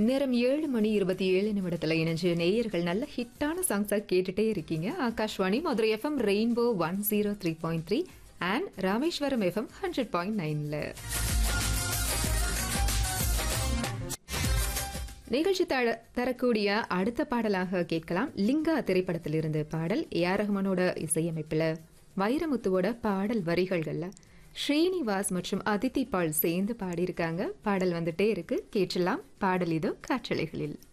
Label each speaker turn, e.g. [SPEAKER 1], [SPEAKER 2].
[SPEAKER 1] நேரம் ஏழு மணி இருபத்தி ஏழு நிமிடத்தில் இணைஞ்சு நேயர்கள் நல்ல ஹிட்டான சாங்ஸாக கேட்டுட்டே இருக்கீங்க Akashvani Madurai FM rainbow one zero three point three and Rameswaram FM hundred point நைனில் நிகழ்ச்சி தர தரக்கூடிய அடுத்த பாடலாக கேட்கலாம் லிங்கா திரைப்படத்திலிருந்து பாடல் ஏஆர் ரஹ்மானோட இசையமைப்பில் வைரமுத்துவோட பாடல் வரிகள்களில் ஸ்ரீனிவாஸ் மற்றும் அதித்தி பால் சேர்ந்து பாடியிருக்காங்க பாடல் வந்துட்டே இருக்கு கேட்டலாம் பாடல் இதோ காற்றலைகளில்